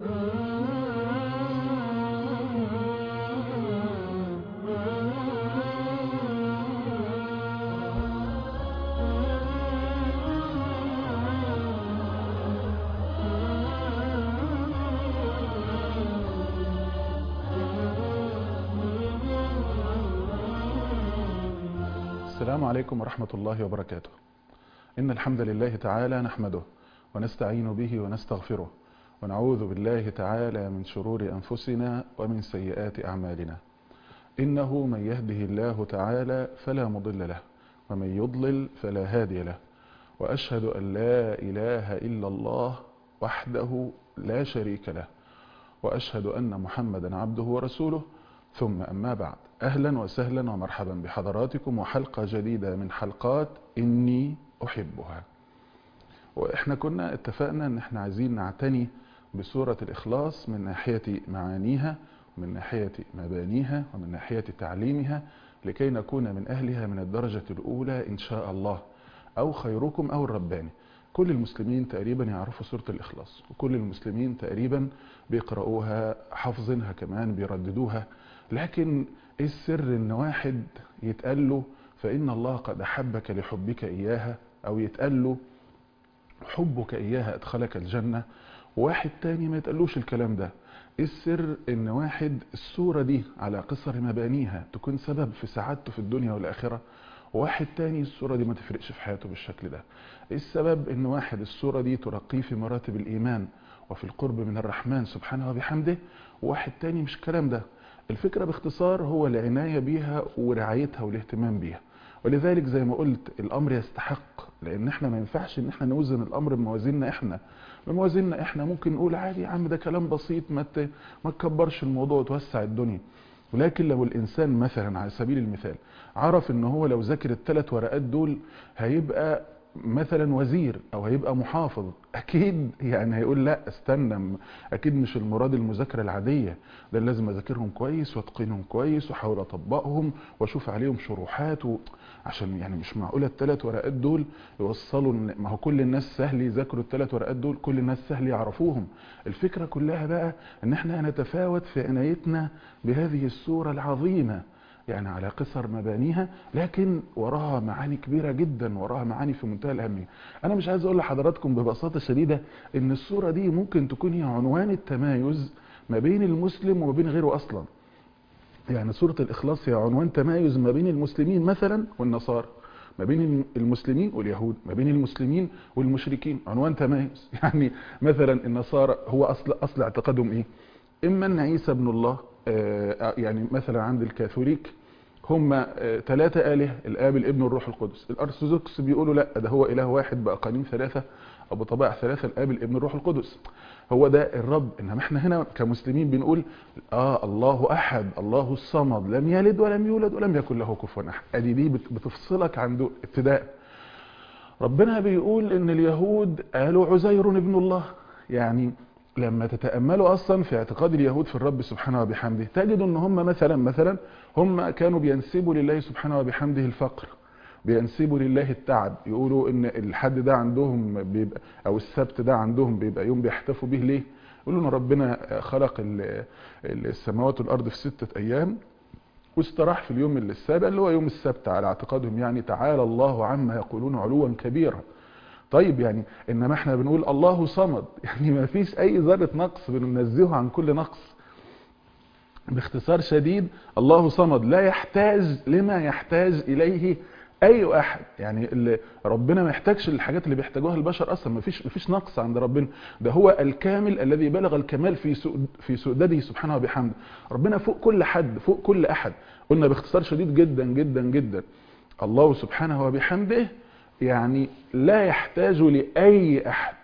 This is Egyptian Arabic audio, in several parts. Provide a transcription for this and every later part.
السلام عليكم ورحمة الله وبركاته إن الحمد لله تعالى نحمده ونستعين به ونستغفره ونعوذ بالله تعالى من شرور أنفسنا ومن سيئات أعمالنا إنه من يهده الله تعالى فلا مضل له ومن يضلل فلا هادي له وأشهد أن لا إله إلا الله وحده لا شريك له وأشهد أن محمدا عبده ورسوله ثم أما بعد أهلا وسهلا ومرحبا بحضراتكم وحلقة جديدة من حلقات إني أحبها وإحنا كنا اتفقنا أن احنا عايزين نعتني بسورة الإخلاص من ناحية معانيها ومن ناحية مبانيها ومن ناحية تعليمها لكي نكون من أهلها من الدرجة الأولى إن شاء الله أو خيركم أو الرباني كل المسلمين تقريبا يعرفوا سورة الإخلاص وكل المسلمين تقريبا بيقرأوها حافظينها كمان بيرددوها لكن ايه السر ان واحد يتقال له فإن الله قد أحبك لحبك إياها أو يتقال له حبك إياها أدخلك الجنة وواحد تاني ما يتقالوش الكلام ده ايه السر ان واحد السورة دي على قصر مبانيها تكون سبب في سعادته في الدنيا والآخرة وواحد تاني السورة دي ما تفرقش في حياته بالشكل ده ايه السبب ان واحد السورة دي ترقيه في مراتب الإيمان وفي القرب من الرحمن سبحانه وبحمده وواحد تاني مش الكلام ده الفكرة باختصار هو العناية بيها ورعايتها والاهتمام بيها ولذلك زي ما قلت الامر يستحق لان احنا ما ينفعش ان احنا نوزن الامر بموازيننا احنا بموازيننا احنا ممكن نقول عادي يا عم ده كلام بسيط ما ما تكبرش الموضوع وتوسع الدنيا ولكن لو الانسان مثلا على سبيل المثال عرف ان هو لو ذاكر الثلاث ورقات دول هيبقى مثلا وزير او هيبقى محافظ اكيد يعني هيقول لا استنى اكيد مش المراد المذاكره العاديه ده لازم اذاكرهم كويس واتقنهم كويس واحاول اطبقهم واشوف عليهم شروحات و... عشان يعني مش معقوله الثلاث ورقات دول يوصلوا ما هو كل الناس سهل يذاكروا الثلاث ورقات دول كل الناس سهل يعرفوهم الفكره كلها بقى ان احنا نتفاوت في عنايتنا بهذه السوره العظيمه يعني على قصر مبانيها لكن وراها معاني كبيرة جدا وراها معاني في منتهى الأهمية أنا مش عايز أقول لحضراتكم ببساطة شديدة إن الصورة دي ممكن تكون هي عنوان التمايز ما بين المسلم وما بين غيره أصلا يعني سورة الإخلاص هي عنوان تمايز ما بين المسلمين مثلا والنصارى ما بين المسلمين واليهود ما بين المسلمين والمشركين عنوان تمايز يعني مثلا النصارى هو أصل, أصل اعتقادهم إيه إما أن عيسى ابن الله يعني مثلا عند الكاثوليك هم ثلاثة آلهة الآب الابن والروح القدس الأرثوذكس بيقولوا لا ده هو إله واحد بأقانيم ثلاثة أو بطبائع ثلاثة الآب الابن الروح القدس هو ده الرب إنما احنا هنا كمسلمين بنقول آه الله أحد الله الصمد لم يلد ولم يولد ولم يكن له كفوا أحد أدي دي بتفصلك عن ابتداء ربنا بيقول إن اليهود قالوا عزير ابن الله يعني لما تتأملوا أصلا في اعتقاد اليهود في الرب سبحانه وبحمده تجدوا ان هم مثلا مثلا هم كانوا بينسبوا لله سبحانه وبحمده الفقر بينسبوا لله التعب يقولوا ان الحد ده عندهم بيبقى او السبت ده عندهم بيبقى يوم بيحتفوا به ليه يقولوا ان ربنا خلق السماوات والارض في ستة ايام واستراح في اليوم السابع اللي هو يوم السبت على اعتقادهم يعني تعالى الله عما يقولون علوا كبيرا طيب يعني انما احنا بنقول الله صمد يعني ما فيش اي ذره نقص بننزهه عن كل نقص باختصار شديد الله صمد لا يحتاج لما يحتاج اليه اي احد يعني اللي ربنا ما يحتاجش للحاجات اللي بيحتاجوها البشر اصلا ما فيش ما فيش نقص عند ربنا ده هو الكامل الذي بلغ الكمال في في سؤدده سبحانه وبحمده ربنا فوق كل حد فوق كل احد قلنا باختصار شديد جدا جدا جدا الله سبحانه وبحمده يعني لا يحتاج لأي أحد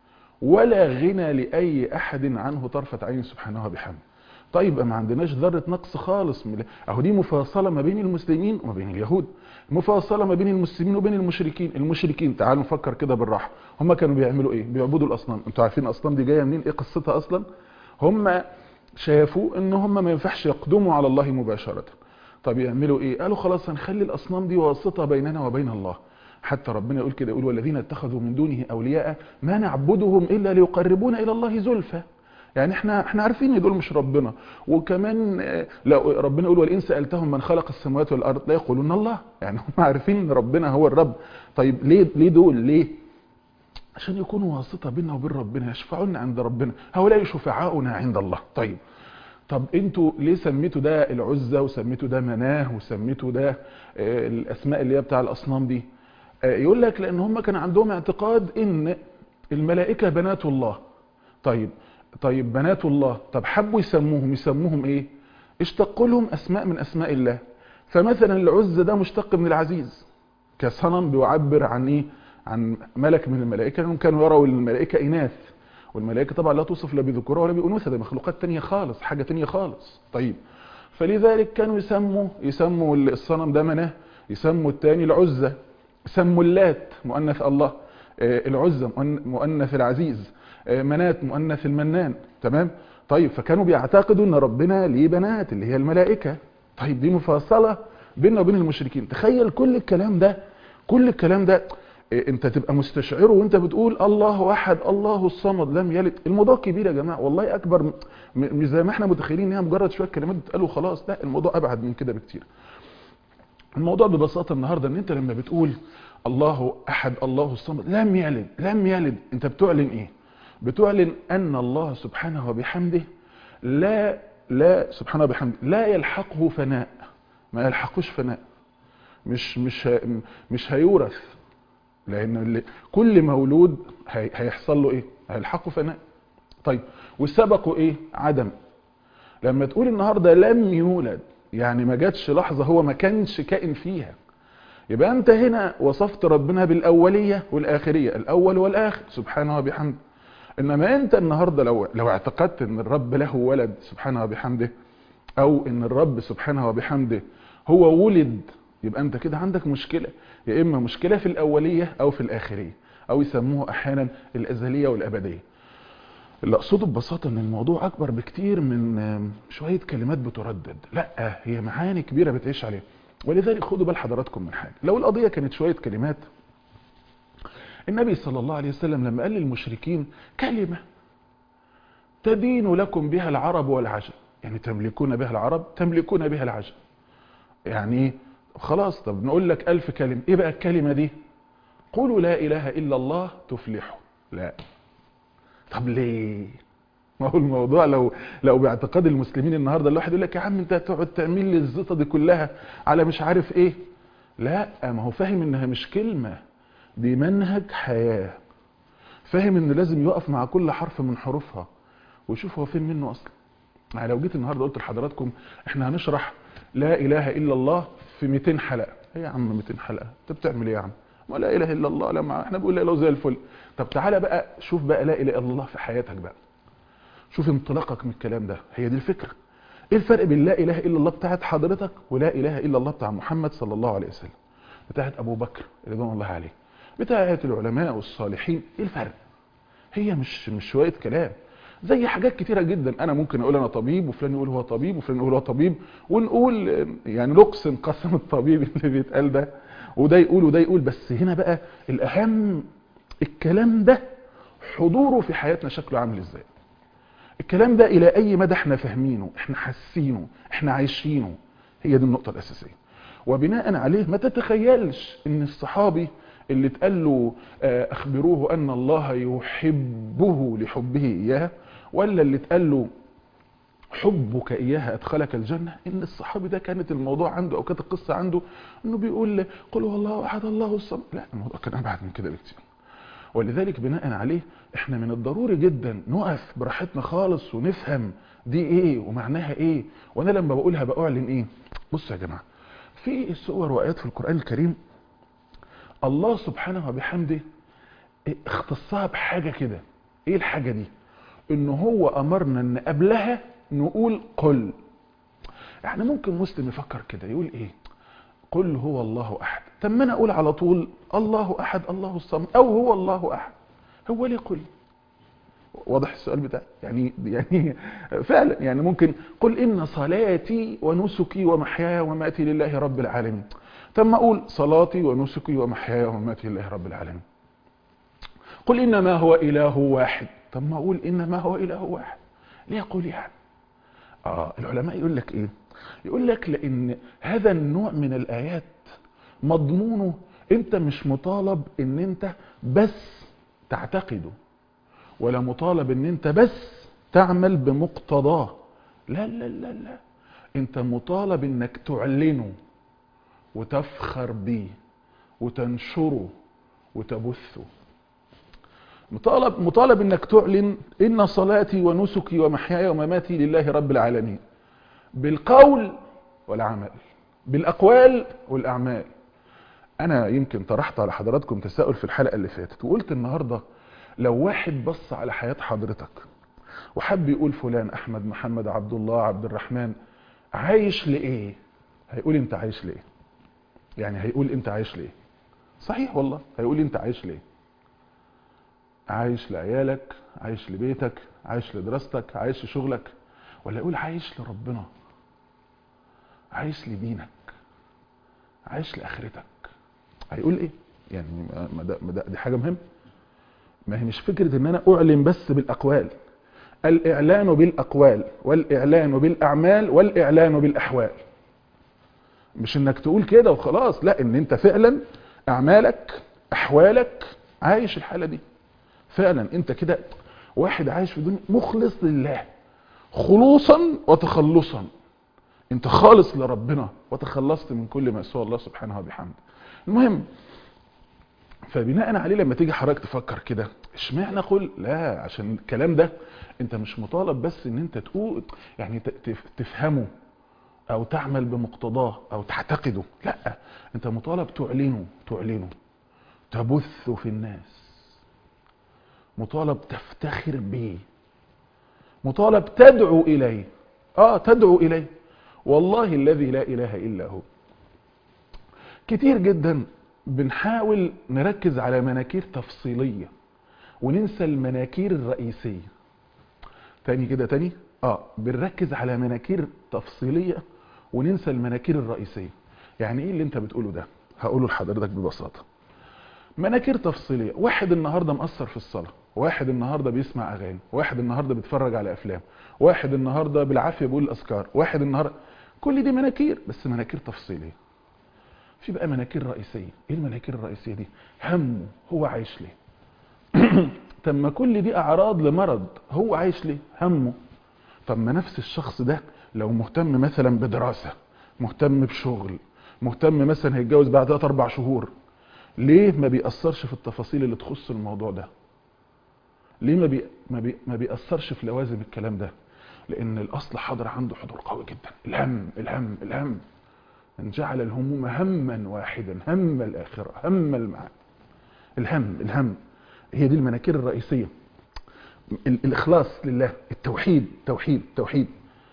ولا غنى لأي أحد عنه طرفة عين سبحانه وبحمده طيب ما عندناش ذرة نقص خالص من اهو دي مفاصلة ما بين المسلمين وما بين اليهود مفاصلة ما بين المسلمين وبين المشركين المشركين تعالوا نفكر كده بالراحة هم كانوا بيعملوا ايه بيعبدوا الاصنام انتوا عارفين الاصنام دي جاية منين ايه قصتها اصلا هم شافوا ان هم ما ينفعش يقدموا على الله مباشرة طب يعملوا ايه قالوا خلاص هنخلي الاصنام دي واسطة بيننا وبين الله حتى ربنا يقول كده يقول والذين اتخذوا من دونه أولياء ما نعبدهم إلا ليقربونا إلى الله زلفى يعني احنا احنا عارفين ان دول مش ربنا وكمان آه، لو ربنا يقول ولئن سالتهم من خلق السماوات والارض لا يقولون الله يعني هم عارفين ان ربنا هو الرب طيب ليه ليه دول ليه عشان يكونوا واسطه بيننا وبين ربنا يشفعون عند ربنا هؤلاء شفعاؤنا عند الله طيب طب انتوا ليه سميتوا ده العزة وسميتوا ده مناه وسميتوا ده آه، الاسماء اللي هي بتاع الاصنام دي آه، يقول لك لان هم كان عندهم اعتقاد ان الملائكة بنات الله طيب طيب بنات الله طب حبوا يسموهم يسموهم ايه اشتقوا لهم اسماء من اسماء الله فمثلا العزة ده مشتق من العزيز كصنم بيعبر عن ايه عن ملك من الملائكة لانهم كانوا يروا الملائكة اناث والملائكة طبعا لا توصف لا بذكورها ولا بأنوثة ده مخلوقات تانية خالص حاجة تانية خالص طيب فلذلك كانوا يسموا يسموا الصنم ده مناه يسموا التاني العزة يسموا اللات مؤنث الله آه، العزة مؤن- مؤنث العزيز آه، منات مؤنث المنان تمام طيب فكانوا بيعتقدوا ان ربنا ليه بنات اللي هي الملائكة طيب دي مفاصلة بيننا وبين المشركين تخيل كل الكلام ده كل الكلام ده إيه، انت تبقى مستشعره وانت بتقول الله احد الله الصمد لم يلد الموضوع كبير يا جماعه والله اكبر م- م- مش زي ما احنا متخيلين انها مجرد شويه كلمات بتقال وخلاص لا الموضوع ابعد من كده بكتير الموضوع ببساطه النهارده ان انت لما بتقول الله احد الله الصمد لم يلد لم يلد انت بتعلن ايه بتعلن ان الله سبحانه وبحمده لا لا سبحانه وبحمده لا يلحقه فناء ما يلحقوش فناء مش مش ه- مش هيورث لان اللي كل مولود هي- هيحصل له ايه هيلحقه فناء طيب وسبقه ايه عدم لما تقول النهارده لم يولد يعني ما جاتش لحظه هو ما كانش كائن فيها يبقى انت هنا وصفت ربنا بالاوليه والاخريه الاول والاخر سبحانه وبحمده انما انت النهارده لو لو اعتقدت ان الرب له ولد سبحانه وبحمده او ان الرب سبحانه وبحمده هو ولد يبقى انت كده عندك مشكله يا اما مشكله في الاوليه او في الاخريه او يسموه احيانا الازليه والابديه اللي اقصده ببساطه ان الموضوع اكبر بكتير من آم، شويه كلمات بتردد لا هي معاني كبيره بتعيش عليها ولذلك خدوا بال حضراتكم من حاجه لو القضيه كانت شويه كلمات النبي صلى الله عليه وسلم لما قال للمشركين كلمه تدين لكم بها العرب والعجم يعني تملكون بها العرب تملكون بها العجم يعني ايه خلاص طب نقول لك ألف كلمة ايه بقى الكلمة دي قولوا لا إله إلا الله تفلحوا لا طب ليه ما هو الموضوع لو لو باعتقاد المسلمين النهارده الواحد يقول لك يا عم انت هتقعد تعمل لي الزيطه دي كلها على مش عارف ايه لا ما هو فاهم انها مش كلمه دي منهج حياه فاهم ان لازم يقف مع كل حرف من حروفها ويشوف هو فين منه اصلا يعني لو جيت النهارده قلت لحضراتكم احنا هنشرح لا اله الا الله في 200 حلقه ايه يا عم 200 حلقه انت بتعمل ايه يا عم ما لا اله الا الله لما احنا بنقول لا اله زي الفل طب تعالى بقى شوف بقى لا اله الا الله في حياتك بقى شوف انطلاقك من الكلام ده هي دي الفكره ايه الفرق بين لا اله الا الله بتاعت حضرتك ولا اله الا الله بتاع محمد صلى الله عليه وسلم بتاعت ابو بكر رضوان الله عليه بتاعت العلماء والصالحين ايه الفرق هي مش مش شويه كلام زي حاجات كتيرة جدا انا ممكن اقول انا طبيب وفلان يقول هو طبيب وفلان يقول هو طبيب ونقول آه، يعني نقسم قسم الطبيب اللي بيتقال ده وده يقول وده يقول بس هنا بقى الاهم الكلام ده حضوره في حياتنا شكله عامل ازاي الكلام ده الى اي مدى احنا فاهمينه احنا حاسينه احنا عايشينه هي دي النقطة الاساسية وبناء عليه ما تتخيلش ان الصحابي اللي اتقال له آه، اخبروه ان الله يحبه لحبه اياه ولا اللي اتقال له حبك اياها ادخلك الجنه ان الصحابي ده كانت الموضوع عنده او كانت القصه عنده انه بيقول قل هو الله احد الله الصمد لا الموضوع كان ابعد من كده بكتير ولذلك بناء عليه احنا من الضروري جدا نقف براحتنا خالص ونفهم دي ايه ومعناها ايه وانا لما بقولها باعلن ايه بصوا يا جماعه في سور وايات في القران الكريم الله سبحانه وبحمده اختصها بحاجه كده ايه الحاجه دي ان هو امرنا ان قبلها نقول قل يعني ممكن مسلم يفكر كده يقول ايه قل هو الله احد طب ما انا اقول على طول الله احد الله الصمد او هو الله احد هو ليه قل واضح السؤال بتاعي يعني يعني فعلا يعني ممكن قل ان صلاتي ونسكي ومحياي ومماتي لله رب العالمين طب ما اقول صلاتي ونسكي ومحياي ومماتي لله رب العالمين قل انما هو اله واحد طب ما اقول انما هو اله واحد ليه يقول يعني اه العلماء يقول لك ايه يقول لك لان هذا النوع من الايات مضمونه انت مش مطالب ان انت بس تعتقده ولا مطالب ان انت بس تعمل بمقتضاه لا لا لا لا انت مطالب انك تعلنه وتفخر بيه وتنشره وتبثه مطالب مطالب انك تعلن ان صلاتي ونسكي ومحياي ومماتي لله رب العالمين بالقول والعمل بالاقوال والاعمال انا يمكن طرحت على حضراتكم تساؤل في الحلقه اللي فاتت وقلت النهارده لو واحد بص على حياه حضرتك وحب يقول فلان احمد محمد عبد الله عبد الرحمن عايش لايه هيقول انت عايش ليه يعني هيقول انت عايش ليه صحيح والله هيقول انت عايش ليه عايش لعيالك عايش لبيتك عايش لدراستك عايش لشغلك ولا يقول عايش لربنا عايش لدينك عايش لاخرتك هيقول ايه يعني ما ده, ما ده دي حاجه مهمه ما هي مش فكره ان انا اعلن بس بالاقوال الاعلان بالاقوال والاعلان بالاعمال والاعلان بالاحوال مش انك تقول كده وخلاص لا ان انت فعلا اعمالك احوالك عايش الحاله دي فعلا انت كده واحد عايش في الدنيا مخلص لله خلوصا وتخلصا انت خالص لربنا وتخلصت من كل ما سوى الله سبحانه وبحمده المهم فبناء عليه لما تيجي حضرتك تفكر كده اشمعنى قل لا عشان الكلام ده انت مش مطالب بس ان انت تقول يعني تفهمه او تعمل بمقتضاه او تعتقده لا انت مطالب تعلنه تعلنه تبث في الناس مطالب تفتخر به مطالب تدعو اليه اه تدعو اليه والله الذي لا اله الا هو كتير جدا بنحاول نركز على مناكير تفصيلية وننسى المناكير الرئيسية تاني كده تاني اه بنركز على مناكير تفصيلية وننسى المناكير الرئيسية يعني ايه اللي انت بتقوله ده هقوله لحضرتك ببساطة مناكير تفصيلية واحد النهاردة مقصر في الصلاة واحد النهاردة بيسمع اغاني واحد النهاردة بيتفرج على افلام واحد النهاردة بالعافية بيقول الاذكار واحد النهاردة كل دي مناكير بس مناكير تفصيلية في بقى مناكير رئيسية ايه المناكير الرئيسية دي همه هو عايش ليه طب ما كل دي اعراض لمرض هو عايش ليه همه طب ما نفس الشخص ده لو مهتم مثلا بدراسة مهتم بشغل مهتم مثلا هيتجوز بعد 3 4 شهور ليه ما بيأثرش في التفاصيل اللي تخص الموضوع ده ليه ما, بي ما, بي ما بيأثرش في لوازم الكلام ده لان الاصل حاضر عنده حضور قوي جدا الهم الهم الهم من جعل الهموم هما واحدا هم الآخرة هم المعاد الهم الهم هي دي المناكير الرئيسية الإخلاص لله التوحيد توحيد توحيد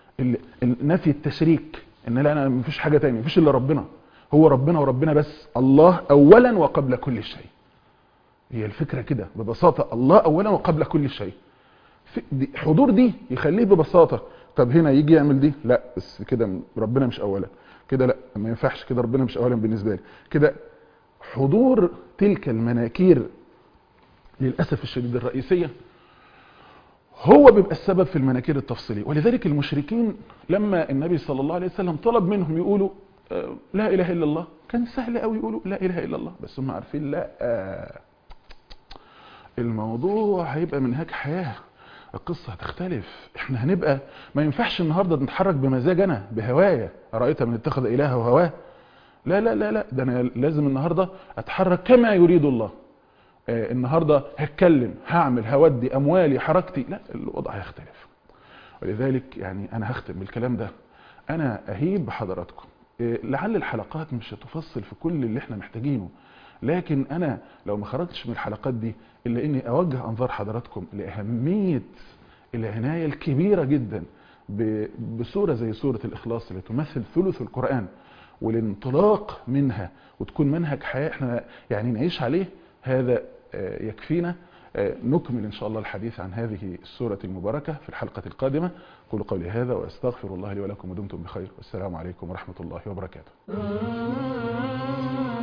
نفي التشريك ان لا انا مفيش حاجة تانية مفيش الا ربنا هو ربنا وربنا بس الله اولا وقبل كل شيء هي الفكرة كده ببساطة الله اولا وقبل كل شيء دي حضور دي يخليه ببساطة طب هنا يجي يعمل دي لا بس كده ربنا مش اولا كده لا ما ينفعش كده ربنا مش اولا بالنسبه لي كده حضور تلك المناكير للاسف الشديد الرئيسيه هو بيبقى السبب في المناكير التفصيليه ولذلك المشركين لما النبي صلى الله عليه وسلم طلب منهم يقولوا لا اله الا الله كان سهل قوي يقولوا لا اله الا الله بس هم عارفين لا الموضوع هيبقى منهاج حياه القصة هتختلف احنا هنبقى ما ينفعش النهاردة نتحرك بمزاج انا بهوايا رأيت من اتخذ الهه هواه لا لا لا لا ده انا لازم النهاردة اتحرك كما يريد الله آه النهاردة هتكلم هعمل هودي اموالي حركتي لا الوضع هيختلف ولذلك يعني انا هختم بالكلام ده انا اهيب بحضراتكم آه لعل الحلقات مش هتفصل في كل اللي احنا محتاجينه لكن انا لو ما خرجتش من الحلقات دي الا اني اوجه انظار حضراتكم لاهميه العنايه الكبيره جدا بسوره زي سوره الاخلاص اللي تمثل ثلث القران والانطلاق منها وتكون منهج حياه احنا يعني نعيش عليه هذا يكفينا نكمل ان شاء الله الحديث عن هذه السوره المباركه في الحلقه القادمه قولوا قولي هذا واستغفر الله لي ولكم ودمتم بخير والسلام عليكم ورحمه الله وبركاته